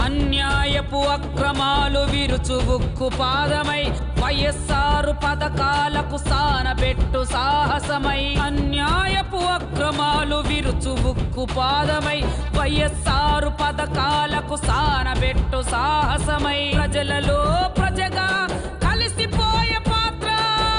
అన్యాయపు అక్రమాలు విరుచు ఉక్కు పాదమై వైఎస్ఆర్ పథకాలకు సానబెట్టు సాహసమై అన్యాయపు అక్రమాలు విరుచు ఉక్కు పాదమై వైఎస్ఆర్ పథకాలకు సానబెట్టు సాహసమై ప్రజలలో ప్రజగా కలిసిపోయే పాత్ర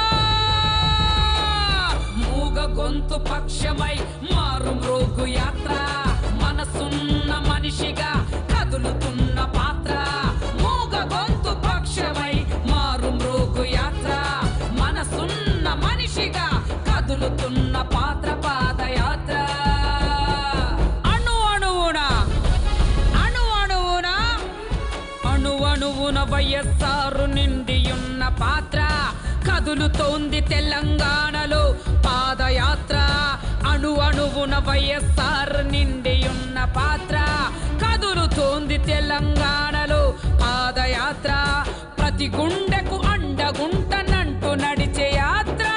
మూగ గొంతు పక్షమై మారు మ్రోగు యాత్ర మనసున్న మనిషిగా కదులుతున్న పాత్ర మూగ గొంతు పక్షమై మారు మ్రోగు యాత్ర మనసున్న మనిషిగా కదులుతున్న పాత్ర పాదయాత్ర అణు అణువున అణు అణువున అణు అణువున వైఎస్ఆర్ నిండియున్న పాత్ర కదులుతోంది తెలంగాణలో పాదయాత్ర అణు అణువున వైఎస్ఆర్ నిండియున్న పాత్ర కదులుతోంది తెలంగాణలో పాదయాత్ర ప్రతి గుండెకు అండగుంటనంటూ నడిచే యాత్ర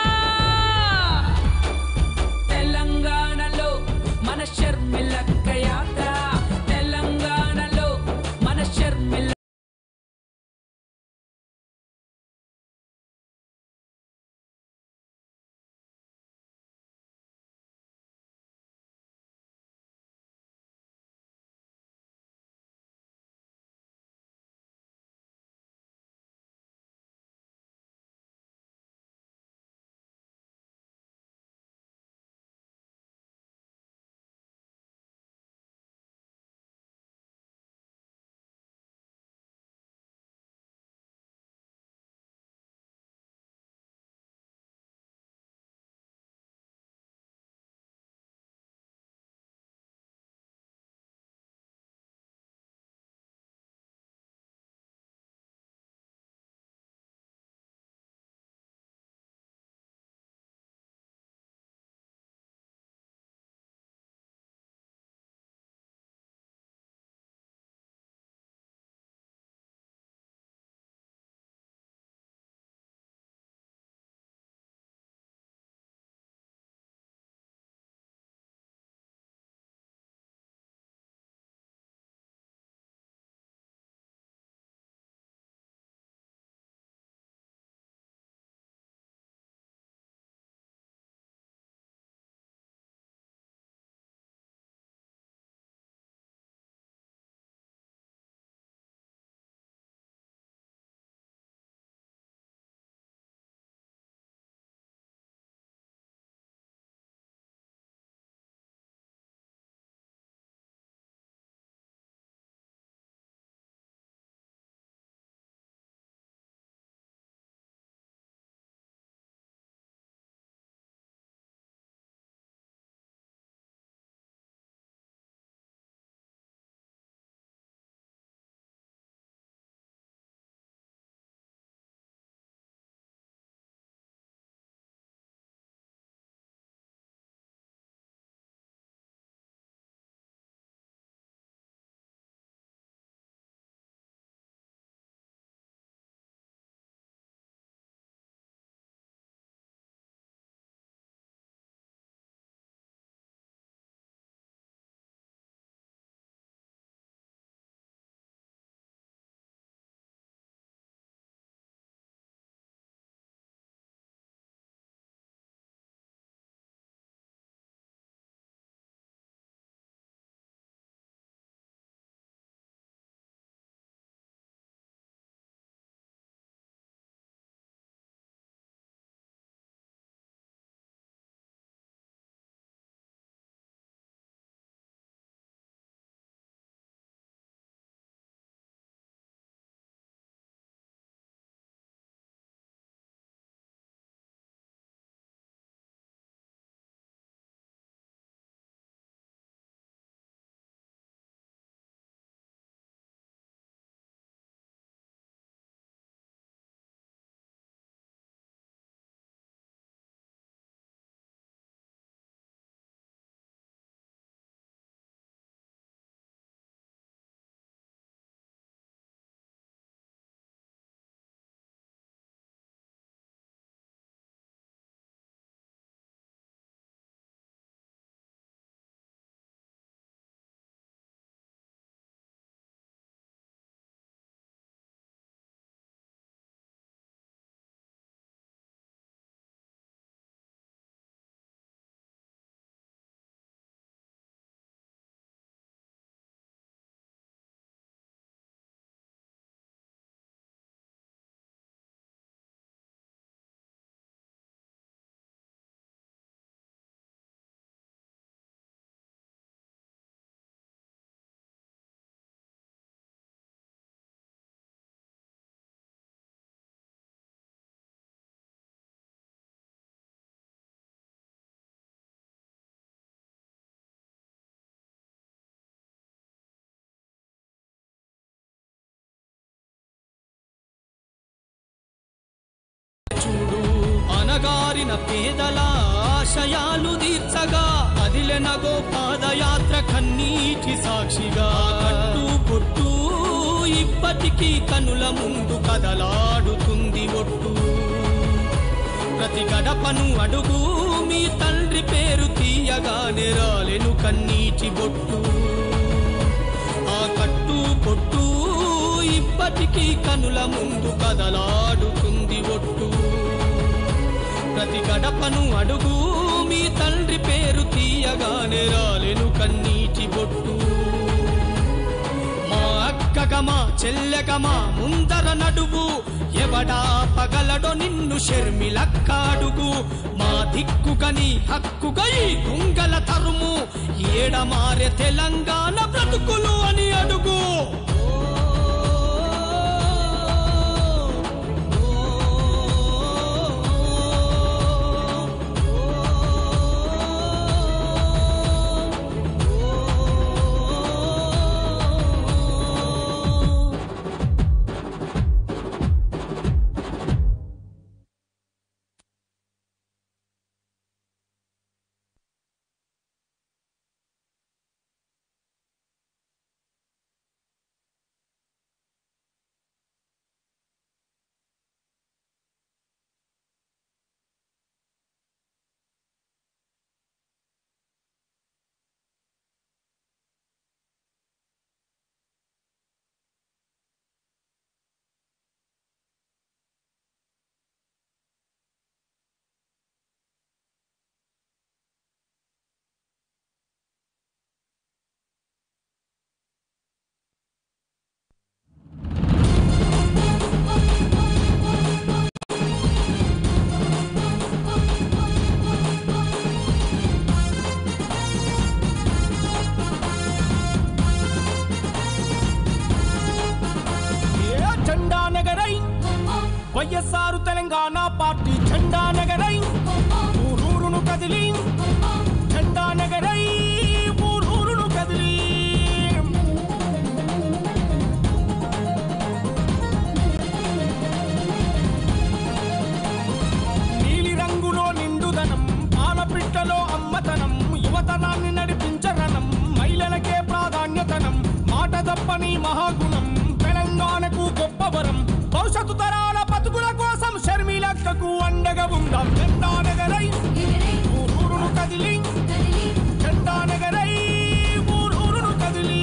తెలంగాణలో మన షర్మిలక్క యాత్ర తెలంగాణలో మన షర్మిల బారిన పేదల ఆశయాలు తీర్చగా అదిలెనగో పాదయాత్ర కన్నీటి సాక్షిగా కట్టు పొట్టు ఇప్పటికీ కనుల ముందు కదలాడుతుంది ఒట్టు ప్రతి గడపను అడుగు మీ తండ్రి పేరు తీయగానే రాలెను కన్నీటి బొట్టు ఆ కట్టు పొట్టు ఇప్పటికీ కనుల ముందు కదలాడుతుంది ఒట్టు ప్రతి గడపను అడుగు మీ తండ్రి పేరు తీయగానే రాలెను కన్నీటి బొట్టు మా అక్కగమా చెల్లెగమా ముందర నడువు ఎవడా పగలడో నిన్ను షర్మిలక్కాడుగు మా దిక్కుగని హక్కుగా ఈ కుంగల తరుము ఏడమారె తెలంగాణ బ్రతుకులు అని అడుగు ఏ జెండా నగరై వైఎస్ఆర్ తెలంగాణ పార్టీ జెండా నగరై ఊరూరును కదిలి జెండా నగరై ఊరూరును కదిలి నీలి రంగులో నిండుదనం పాలపిట్టలో అమ్మతనం యువతనాన్ని నడిపించరణం మహిళలకే ప్రాధాన్యతనం మాట తప్పని మహాగుణం తెలంగాణకు గొప్ప వరం భవిష్యత్తు తరాల బతుకుల కోసం షర్మిలక్కకు అండగా ఉందాం జెండా నగరై ఊరూరును కదిలి జెండా నగరై ఊరూరును కదిలి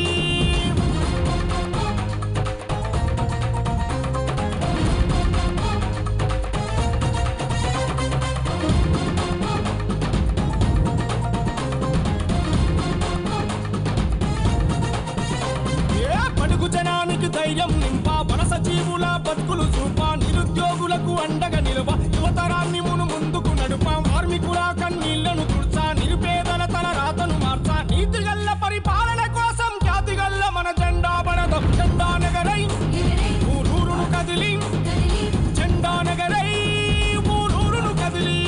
ఏ పడుగు జనానికి ధైర్యం నింప వలస జీవుల బతుకులు చూప నిరుద్యోగులకు అండగా నిలువ యువతరాన్ని మును ముందుకు నడుప కార్మికుల కన్నీళ్లను తుడ్చ నిరుపేదల తల రాతను మార్చ నీతిగల్ల పరిపాలన కోసం ఖ్యాతిగల్ల మన జెండా బడదం జెండా నగరై ఊరూరును కదిలి జెండా నగరై ఊరూరును కదిలి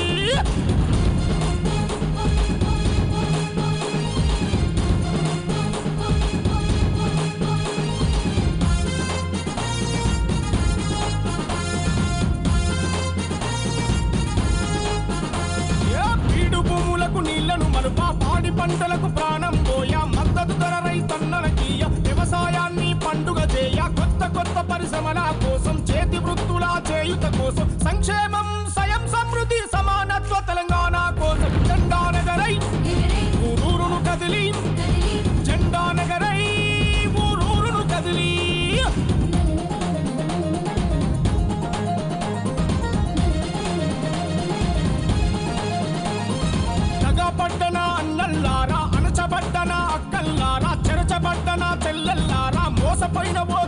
ఏ బీడు భూములకు నీళ్లను మలుప పాడి పంటలకు ప్రాణం పోయా మద్దతు ధర రైతన్నలకీయ వ్యవసాయాన్ని పండుగ చేయ కొత్త కొత్త పరిశ్రమల కోసం చేతి వృత్తుల చేయుత కోసం సంక్షేమం స్వయం సమృద్ధి సమానత్వ తెలంగాణ కోసం జెండా నగరై ఊరూరును కదిలి జెండా నగరై ఊరూరును కదిలి తగపడ్డన అన్నల్లారా అణచబడ్డన అక్కల్లారా చెరచబడ్డన చెల్లెల్లారా మోసపోయిన ఓ